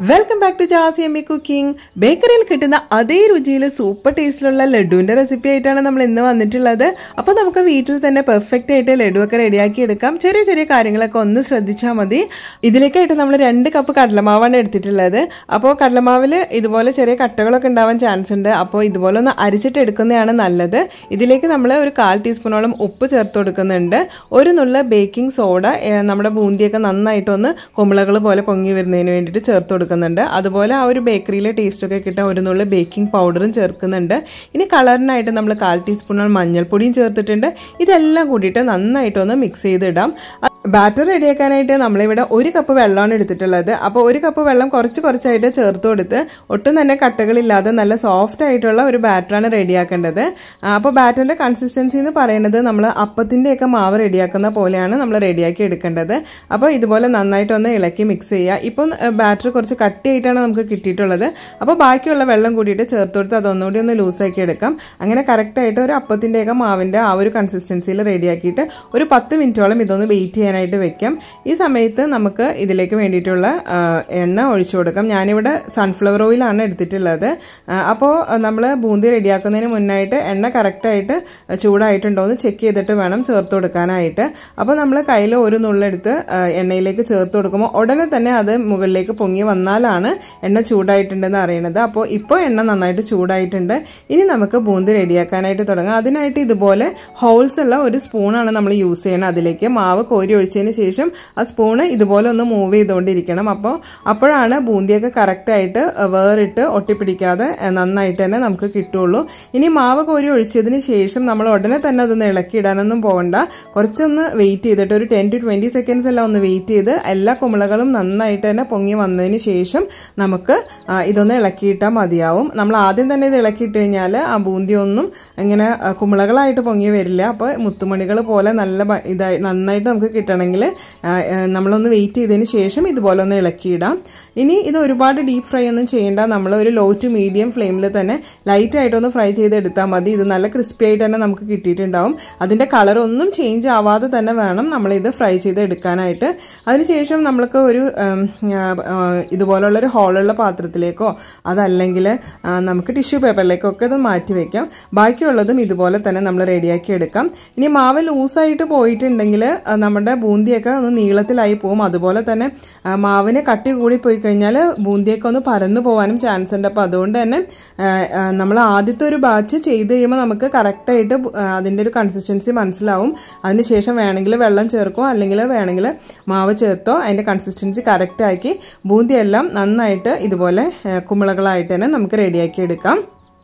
welcome back to Jazzy Emmy cooking ബേക്കറിയിൽ കിട്ടുന്ന അതേ രുചിയിൽ സൂപ്പർ ടേസ്റ്റിലുള്ള ലഡുവിന്റെ റെസിപ്പി ആയിട്ടാണ് നമ്മൾ ഇന്ന് വന്നിട്ടുള്ളത് അപ്പോൾ നമുക്ക് വീട്ടിൽ തന്നെ പെർഫെക്റ്റ് ആയിട്ട് ലഡു ഒക്കെ റെഡിയാക്കി എടുക്കാം ചെറിയ ചെറിയ കാര്യങ്ങളൊക്കെ ഒന്ന് ശ്രദ്ധിച്ചാൽ മതി ഇതിലേക്കായിട്ട് നമ്മൾ രണ്ട് കപ്പ് കടലമാവാണ് എടുത്തിട്ടുള്ളത് അപ്പോൾ കടലമാവിൽ ഇതുപോലെ ചെറിയ കട്ടകളൊക്കെ ഉണ്ടാവാൻ ചാൻസ് ഉണ്ട് അപ്പോൾ ഇതുപോലെ ഒന്ന് അരിച്ചിട്ട് എടുക്കുന്നതാണ് നല്ലത് ഇതിലേക്ക് നമ്മൾ ഒരു കാൽ ടീസ്പൂണോളം ഉപ്പ് ചേർത്ത് കൊടുക്കുന്നുണ്ട് ഒരു നുള്ള ബേക്കിംഗ് സോഡ ഏഹ്, നമ്മുടെ ബൂന്തിയൊക്കെ നന്നായിട്ടൊന്ന് കുമ്പളകൾ പോലെ പൊങ്ങി വരുന്നതിന് വേണ്ടിയിട്ട് ചേർത്ത് കൊടുക്കുന്നുണ്ട് അതുപോലെ ആ ഒരു ബേക്കറിയിലെ ടേസ്റ്റ് ഒക്കെ കിട്ടാൻ ഒരു നുള്ള ബേക്കിംഗ് പൗഡറും ചേർക്കുന്നുണ്ട് ഇനി കളറിനായിട്ട് നമ്മൾ കാൽ ടീസ്പൂണോളം മഞ്ഞൾപ്പൊടിയും ചേർത്തിട്ടുണ്ട് ഇതെല്ലാം കൂടിയിട്ട് നന്നായിട്ടൊന്ന് മിക്സ് ചെയ്തിടാം ബാറ്റർ റെഡിയാക്കാനായിട്ട് നമ്മളിവിടെ ഒരു കപ്പ് വെള്ളമാണ് എടുത്തിട്ടുള്ളത് അപ്പോൾ ഒരു കപ്പ് വെള്ളം കുറച്ച് കുറച്ചായിട്ട് ചേർത്ത് കൊടുത്ത് ഒട്ടും തന്നെ കട്ടകളില്ലാതെ നല്ല സോഫ്റ്റ് ആയിട്ടുള്ള ഒരു ബാറ്ററാണ് റെഡിയാക്കേണ്ടത് അപ്പോൾ ബാറ്ററിന്റെ കൺസിസ്റ്റൻസി എന്ന് പറയുന്നത് നമ്മൾ അപ്പത്തിൻ്റെയൊക്കെ മാവ് റെഡിയാക്കുന്ന പോലെയാണ് നമ്മൾ റെഡിയാക്കി എടുക്കേണ്ടത് അപ്പോൾ ഇതുപോലെ നന്നായിട്ടൊന്ന് ഇളക്കി മിക്സ് ചെയ്യുക ഇപ്പം ബാറ്റർ കുറച്ച് കട്ടിയായിട്ടാണ് നമുക്ക് കിട്ടിയിട്ടുള്ളത് അപ്പോൾ ബാക്കിയുള്ള വെള്ളം കൂടിയിട്ട് ചേർത്ത് കൊടുത്ത് അതൊന്നുകൂടി ഒന്ന് ലൂസാക്കി എടുക്കാം അങ്ങനെ കറക്റ്റായിട്ട് ഒരു അപ്പത്തിൻ്റെയൊക്കെ മാവിൻ്റെ ആ ഒരു കൺസിസ്റ്റൻസിയിൽ റെഡിയാക്കിയിട്ട് ഒരു പത്ത് മിനിറ്റോളം ഇതൊന്ന് വെയിറ്റ് ചെയ്യാനായിട്ട് വെക്കാം ഈ സമയത്ത് നമുക്ക് ഇതിലേക്ക് വേണ്ടിയിട്ടുള്ള ആ, എണ്ണ ഒഴിച്ചു കൊടുക്കാം ഞാനിവിടെ സൺഫ്ലവർ ഓയിലാണ് എടുത്തിട്ടുള്ളത് അപ്പോൾ നമ്മൾ ബൂന്തി റെഡിയാക്കുന്നതിന് മുന്നായിട്ട് എണ്ണ കറക്റ്റായിട്ട് ചൂടായിട്ടുണ്ടോ എന്ന് ചെക്ക് ചെയ്തിട്ട് വേണം ചേർത്ത് കൊടുക്കാനായിട്ട് അപ്പോൾ നമ്മൾ കയ്യിൽ ഒരു നുള്ളെടുത്ത് ആ, എണ്ണയിലേക്ക് ചേർത്ത് കൊടുക്കുമ്പോൾ ഉടനെ തന്നെ അത് മുകളിലേക്ക് പൊങ്ങി വന്നാലാണ് എണ്ണ ചൂടായിട്ടുണ്ടെന്ന് അറിയണത് അപ്പോൾ ഇപ്പോൾ എണ്ണ നന്നായിട്ട് ചൂടായിട്ടുണ്ട് ഇനി നമുക്ക് ബൂന്തി റെഡിയാക്കാനായിട്ട് തുടങ്ങാം അതിനായിട്ട് ഇതുപോലെ ഹോൾസ് ഉള്ള ഒരു സ്പൂണാണ് നമ്മൾ യൂസ് ചെയ്യണം അതിലേക്ക് മാവ് കോരി ഒഴിച്ചതിന് ശേഷം ആ സ്പൂണ് ഇതുപോലെ ഒന്ന് മൂവ് ചെയ്തുകൊണ്ടിരിക്കണം അപ്പോൾ അപ്പോഴാണ് ബൂന്തിയൊക്കെ കറക്റ്റായിട്ട് വേറിട്ട് ഒട്ടിപ്പിടിക്കാതെ അഹ് നന്നായിട്ട് തന്നെ നമുക്ക് കിട്ടുള്ളൂ ഇനി മാവ് കോരി ഒഴിച്ചതിന് ശേഷം നമ്മൾ ഉടനെ തന്നെ അതൊന്ന് ഇളക്കിയിടാനൊന്നും പോകണ്ട കുറച്ചൊന്ന് വെയിറ്റ് ചെയ്തിട്ട് ഒരു ടെൻ ടു ട്വൻറ്റി സെക്കൻഡ്സ് എല്ലാം ഒന്ന് വെയിറ്റ് ചെയ്ത് എല്ലാ കുമിളകളും നന്നായിട്ട് തന്നെ പൊങ്ങി വന്നതിന് ശേഷം നമുക്ക് ആ, ഇതൊന്ന് ഇളക്കിയിട്ടാൽ മതിയാവും നമ്മൾ ആദ്യം തന്നെ ഇത് ഇളക്കിയിട്ട് കഴിഞ്ഞാൽ ആ ബൂന്തി ഒന്നും ഇങ്ങനെ ആ, കുമിളകളായിട്ട് പൊങ്ങി വരില്ല അപ്പോൾ മുത്തുമണികൾ പോലെ നല്ല ഭ- ഇതായി നന്നായിട്ട് നമുക്ക് കിട്ടണമെങ്കിൽ ആ, ആ, നമ്മളൊന്ന് വെയിറ്റ് ചെയ്തതിന് ശേഷം ഇതുപോലെ ഒന്ന് ഇളക്കിയിടാം ഇനി ഇത് ഒരുപാട് ഡീപ്പ് ഫ്രൈ ഒന്നും ചെയ്യേണ്ട നമ്മൾ ഒരു ലോ ടു മീഡിയം ഫ്ലെയിമിൽ തന്നെ ലൈറ്റ് ആയിട്ടൊന്ന് ഫ്രൈ ചെയ്ത് എടുത്താൽ മതി ഇത് നല്ല ക്രിസ്പി ആയിട്ട് തന്നെ നമുക്ക് കിട്ടിയിട്ടുണ്ടാവും അതിൻ്റെ കളർ ഒന്നും ചേഞ്ച് ആവാതെ തന്നെ വേണം നമ്മളിത് ഫ്രൈ ചെയ്ത് എടുക്കാനായിട്ട് അതിനുശേഷം നമ്മൾക്ക് ഒരു ഉം, ആ, ആ, ഇതുപോലുള്ള ഒരു ഹോളുള്ള പാത്രത്തിലേക്കോ അതല്ലെങ്കിൽ ആ, നമുക്ക് ടിഷ്യൂ പേപ്പറിലേക്കോ ഒക്കെ ഇത് മാറ്റി വെക്കാം ബാക്കിയുള്ളതും ഇതുപോലെ തന്നെ നമ്മൾ റെഡിയാക്കി എടുക്കാം ഇനി മാവ് ലൂസായിട്ട് പോയിട്ടുണ്ടെങ്കിൽ ആ, നമ്മുടെ ബൂന്തിയൊക്കെ ഒന്ന് നീളത്തിലായി പോകും അതുപോലെ തന്നെ ആ, മാവിന് കട്ടി കൂടി പോയി കഴിഞ്ഞാൽ ബൂന്തിയൊക്കെ ഒന്ന് പരന്നു പോകാനും ചാൻസ് ഉണ്ട് അപ്പോൾ അതുകൊണ്ട് തന്നെ നമ്മൾ ആദ്യത്തെ ഒരു ബാച്ച് ചെയ്ത് കഴിയുമ്പോൾ നമുക്ക് കറക്റ്റായിട്ട് അതിൻ്റെ ഒരു കൺസിസ്റ്റൻസി മനസ്സിലാവും അതിനുശേഷം വേണമെങ്കിൽ വെള്ളം ചേർക്കോ അല്ലെങ്കിൽ വേണമെങ്കിൽ മാവ് ചേർത്തോ അതിൻ്റെ കൺസിസ്റ്റൻസി കറക്റ്റ് ആക്കി ബൂന്തിയെല്ലാം നന്നായിട്ട് ഇതുപോലെ ആ, കുമിളകളായിട്ട് തന്നെ നമുക്ക് റെഡിയാക്കി എടുക്കാം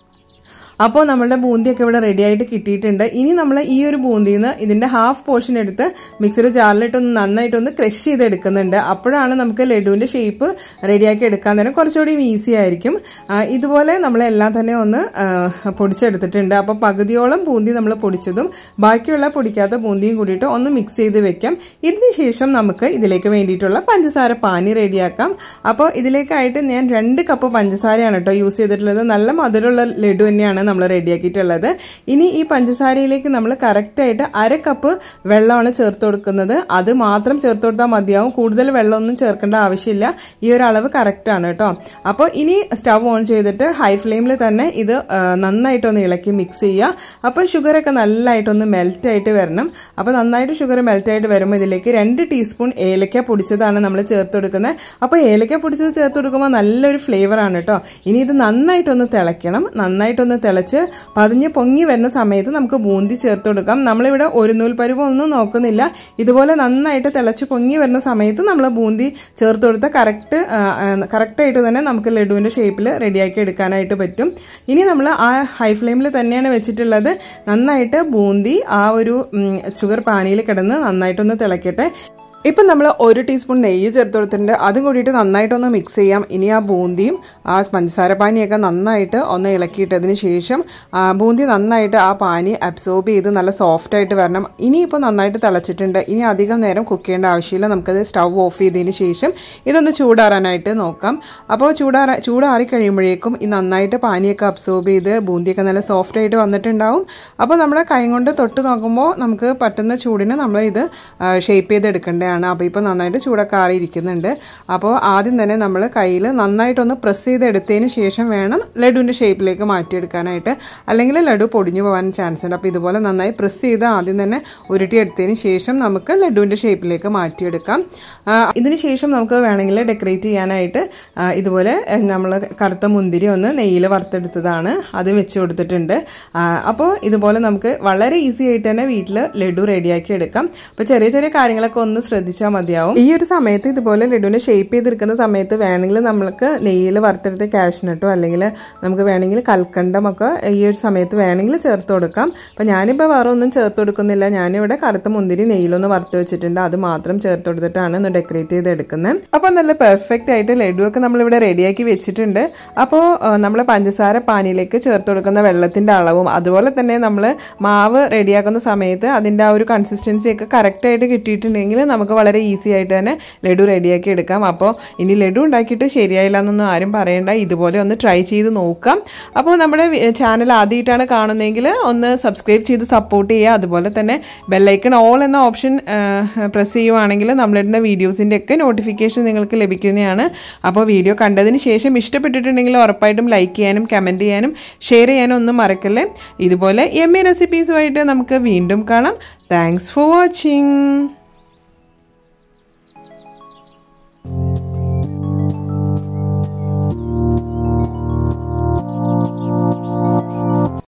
അപ്പോൾ നമ്മുടെ ബൂന്തിയൊക്കെ ഇവിടെ റെഡി ആയിട്ട് കിട്ടിയിട്ടുണ്ട് ഇനി നമ്മൾ ഈ ഒരു ബൂന്തിയിൽ നിന്ന് ഇതിന്റെ ഹാഫ് പോർഷൻ എടുത്ത് മിക്സിയുടെ ജാറിലിട്ടൊന്ന് നന്നായിട്ടൊന്ന് ക്രഷ് ചെയ്ത് എടുക്കുന്നുണ്ട് അപ്പോഴാണ് നമുക്ക് ലഡുവിന്റെ ഷേപ്പ് റെഡിയാക്കി എടുക്കാൻ തന്നെ കുറച്ചുകൂടി ഈസി ആയിരിക്കും ആ, ഇതുപോലെ നമ്മളെല്ലാം തന്നെ ഒന്ന് ആ, പൊടിച്ചെടുത്തിട്ടുണ്ട് അപ്പോൾ പകുതിയോളം ബൂന്തി നമ്മൾ പൊടിച്ചതും ബാക്കിയുള്ള പൊടിക്കാത്ത ബൂന്തിയും കൂടിയിട്ട് ഒന്ന് മിക്സ് ചെയ്ത് വെക്കാം ഇതിന് ശേഷം നമുക്ക് ഇതിലേക്ക് വേണ്ടിയിട്ടുള്ള പഞ്ചസാര പാനി റെഡിയാക്കാം അപ്പോൾ ഇതിലേക്കായിട്ട് ഞാൻ രണ്ട് കപ്പ് പഞ്ചസാരയാണ് കേട്ടോ യൂസ് ചെയ്തിട്ടുള്ളത് നല്ല മധുരമുള്ള ലഡു തന്നെയാണ് നമ്മൾ റെഡിയാക്കിയിട്ടുള്ളത് ഇനി ഈ പഞ്ചസാരയിലേക്ക് നമ്മൾ കറക്റ്റായിട്ട് അര കപ്പ് വെള്ളമാണ് ചേർത്ത് കൊടുക്കുന്നത് അത് മാത്രം ചേർത്ത് കൊടുത്താൽ മതിയാവും കൂടുതൽ വെള്ളമൊന്നും ചേർക്കേണ്ട ആവശ്യമില്ല ഈ ഒരു അളവ് കറക്റ്റാണ് കേട്ടോ അപ്പോൾ ഇനി സ്റ്റവ് ഓൺ ചെയ്തിട്ട് ഹൈ ഫ്ലെയിമിൽ തന്നെ ഇത് ആ, നന്നായിട്ടൊന്ന് ഇളക്കി മിക്സ് ചെയ്യുക അപ്പോൾ ഷുഗറൊക്കെ നല്ലതായിട്ടൊന്ന് മെൽറ്റ് ആയിട്ട് വരണം അപ്പോൾ നന്നായിട്ട് ഷുഗർ മെൽറ്റ് ആയിട്ട് വരുമ്പോൾ ഇതിലേക്ക് രണ്ട് ടീസ്പൂൺ ഏലക്ക പൊടിച്ചതാണ് നമ്മൾ ചേർത്ത് കൊടുക്കുന്നത് അപ്പോൾ ഏലക്ക പൊടിച്ചത് ചേർത്ത് കൊടുക്കുമ്പോൾ നല്ലൊരു ഫ്ലേവറാണ് കേട്ടോ ഇനി ഇത് നന്നായിട്ടൊന്ന് തിളയ്ക്കണം നന്നായിട്ടൊന്ന് തിളച്ച് പതിഞ്ഞ് പൊങ്ങി വരുന്ന സമയത്ത് നമുക്ക് ബൂന്തി ചേർത്ത് കൊടുക്കാം നമ്മളിവിടെ ഒരു നൂൽ പരുവം ഒന്നും നോക്കുന്നില്ല ഇതുപോലെ നന്നായിട്ട് തിളച്ച് പൊങ്ങി വരുന്ന സമയത്ത് നമ്മൾ ബൂന്തി ചേർത്ത് കൊടുത്ത കറക്റ്റ് കറക്റ്റായിട്ട് തന്നെ നമുക്ക് ലഡുവിൻ്റെ ഷേപ്പിൽ റെഡിയാക്കി എടുക്കാനായിട്ട് പറ്റും ഇനി നമ്മൾ ആ ഹൈ ഫ്ലെയിമിൽ തന്നെയാണ് വെച്ചിട്ടുള്ളത് നന്നായിട്ട് ബൂന്തി ആ ഒരു ഉം, ഷുഗർ പാനിയിൽ കിടന്ന് നന്നായിട്ടൊന്ന് തിളക്കട്ടെ ഇപ്പം നമ്മൾ ഒരു ടീസ്പൂൺ നെയ്യ് ചേർത്ത് കൊടുത്തിട്ടുണ്ട് അതും കൂടിയിട്ട് നന്നായിട്ടൊന്ന് മിക്സ് ചെയ്യാം ഇനി ആ ബൂന്തിയും ആ പഞ്ചസാര പാനിയൊക്കെ നന്നായിട്ട് ഒന്ന് ഇളക്കിയിട്ടതിന് ശേഷം ആ ബൂന്തി നന്നായിട്ട് ആ പാനി അബ്സോർബ് ചെയ്ത് നല്ല സോഫ്റ്റ് ആയിട്ട് വരണം ഇനിയിപ്പോൾ നന്നായിട്ട് തിളച്ചിട്ടുണ്ട് ഇനി അധികം നേരം കുക്ക് ചെയ്യേണ്ട ആവശ്യമില്ല നമുക്കത് സ്റ്റവ് ഓഫ് ചെയ്തതിന് ശേഷം ഇതൊന്ന് ചൂടാറാനായിട്ട് നോക്കാം അപ്പോൾ ചൂടാറാ ചൂടാറി കഴിയുമ്പോഴേക്കും ഈ നന്നായിട്ട് പാനിയൊക്കെ അബ്സോർബ് ചെയ്ത് ബൂന്തിയൊക്കെ നല്ല സോഫ്റ്റ് ആയിട്ട് വന്നിട്ടുണ്ടാവും അപ്പോൾ നമ്മുടെ കൈ കൊണ്ട് തൊട്ട് നോക്കുമ്പോൾ നമുക്ക് പറ്റുന്ന ചൂടിന് നമ്മൾ ഇത് ഷേപ്പ് ചെയ്തെടുക്കേണ്ടതാണ് ചൂടാണ് അപ്പോൾ ഇപ്പോൾ നന്നായിട്ട് ചൂടൊക്കെ ആറിയിരിക്കുന്നുണ്ട് അപ്പോൾ ആദ്യം തന്നെ നമ്മൾ കയ്യിൽ നന്നായിട്ടൊന്ന് പ്രസ് ചെയ്തെടുത്തതിന് ശേഷം വേണം ലഡുവിൻ്റെ ഷേപ്പിലേക്ക് മാറ്റിയെടുക്കാനായിട്ട് അല്ലെങ്കിൽ ലഡു പൊടിഞ്ഞു പോകാൻ ചാൻസ് ഉണ്ട് അപ്പോൾ ഇതുപോലെ നന്നായി പ്രസ് ചെയ്ത് ആദ്യം തന്നെ ഉരുട്ടിയെടുത്തതിന് ശേഷം നമുക്ക് ലഡുവിൻ്റെ ഷേപ്പിലേക്ക് മാറ്റിയെടുക്കാം ആ, ഇതിന് ശേഷം നമുക്ക് വേണമെങ്കിൽ ഡെക്കറേറ്റ് ചെയ്യാനായിട്ട് ആ, ഇതുപോലെ നമ്മൾ കറുത്ത മുന്തിരി ഒന്ന് നെയ്യിൽ വറുത്തെടുത്തതാണ് അത് വെച്ച് കൊടുത്തിട്ടുണ്ട് ആ, അപ്പോൾ ഇതുപോലെ നമുക്ക് വളരെ ഈസി ആയിട്ട് തന്നെ വീട്ടിൽ ലഡു റെഡിയാക്കി എടുക്കാം അപ്പോൾ ചെറിയ ചെറിയ കാര്യങ്ങളൊക്കെ ഒന്ന് ശ്രദ്ധിച്ചാൽ മതിയാവും ഈ ഒരു സമയത്ത് ഇതുപോലെ ലഡുവിനെ ഷേപ്പ് ചെയ്തെടുക്കുന്ന സമയത്ത് വേണമെങ്കിൽ നമ്മൾക്ക് നെയ്യിൽ വറുത്തെടുത്ത കാഷ്നട്ടോ അല്ലെങ്കിൽ നമുക്ക് വേണമെങ്കിൽ കൽക്കണ്ടമൊക്കെ ഈ ഒരു സമയത്ത് വേണമെങ്കിൽ ചേർത്ത് കൊടുക്കാം അപ്പം ഞാനിപ്പോൾ വേറെ ഒന്നും ചേർത്ത് കൊടുക്കുന്നില്ല ഞാനിവിടെ കറുത്ത മുന്തിരി നെയ്യിലൊന്ന് വറുത്ത് വെച്ചിട്ടുണ്ട് അത് മാത്രം ചേർത്ത് കൊടുത്തിട്ടാണ് ഒന്ന് ഡെക്കറേറ്റ് ചെയ്ത് എടുക്കുന്നത് അപ്പോൾ നല്ല പെർഫെക്റ്റ് ആയിട്ട് ലഡുവൊക്കെ നമ്മളിവിടെ റെഡിയാക്കി വെച്ചിട്ടുണ്ട് അപ്പോൾ നമ്മൾ പഞ്ചസാര പാനിയിലേക്ക് ചേർത്ത് കൊടുക്കുന്ന വെള്ളത്തിൻ്റെ അളവും അതുപോലെ തന്നെ നമ്മൾ മാവ് റെഡിയാക്കുന്ന സമയത്ത് അതിൻ്റെ ആ ഒരു കൺസിസ്റ്റൻസി ഒക്കെ കറക്റ്റായിട്ട് കിട്ടിയിട്ടുണ്ടെങ്കിൽ നമുക്ക് വളരെ ഈസി ആയിട്ട് തന്നെ ലഡു റെഡിയാക്കി എടുക്കാം അപ്പോൾ ഇനി ലഡു ഉണ്ടാക്കിയിട്ട് ശരിയായില്ല എന്നൊന്നും ആരും പറയണ്ട ഇതുപോലെ ഒന്ന് ട്രൈ ചെയ്ത് നോക്കാം അപ്പോൾ നമ്മുടെ ചാനൽ ആദ്യമായിട്ടാണ് കാണുന്നതെങ്കിൽ ഒന്ന് സബ്സ്ക്രൈബ് ചെയ്ത് സപ്പോർട്ട് ചെയ്യുക അതുപോലെ തന്നെ ബെല്ലൈക്കൺ ഓൾ എന്ന ഓപ്ഷൻ പ്രസ് ചെയ്യുവാണെങ്കിൽ നമ്മളിടുന്ന വീഡിയോസിൻ്റെ ഒക്കെ നോട്ടിഫിക്കേഷൻ നിങ്ങൾക്ക് ലഭിക്കുന്നതാണ് അപ്പോൾ വീഡിയോ കണ്ടതിന് ശേഷം ഇഷ്ടപ്പെട്ടിട്ടുണ്ടെങ്കിൽ ഉറപ്പായിട്ടും ലൈക്ക് ചെയ്യാനും കമൻറ്റ് ചെയ്യാനും ഷെയർ ചെയ്യാനും ഒന്നും മറക്കല്ലേ ഇതുപോലെ എം എ റെസിപ്പീസുമായിട്ട് നമുക്ക് വീണ്ടും കാണാം താങ്ക്സ് ഫോർ വാച്ചിങ്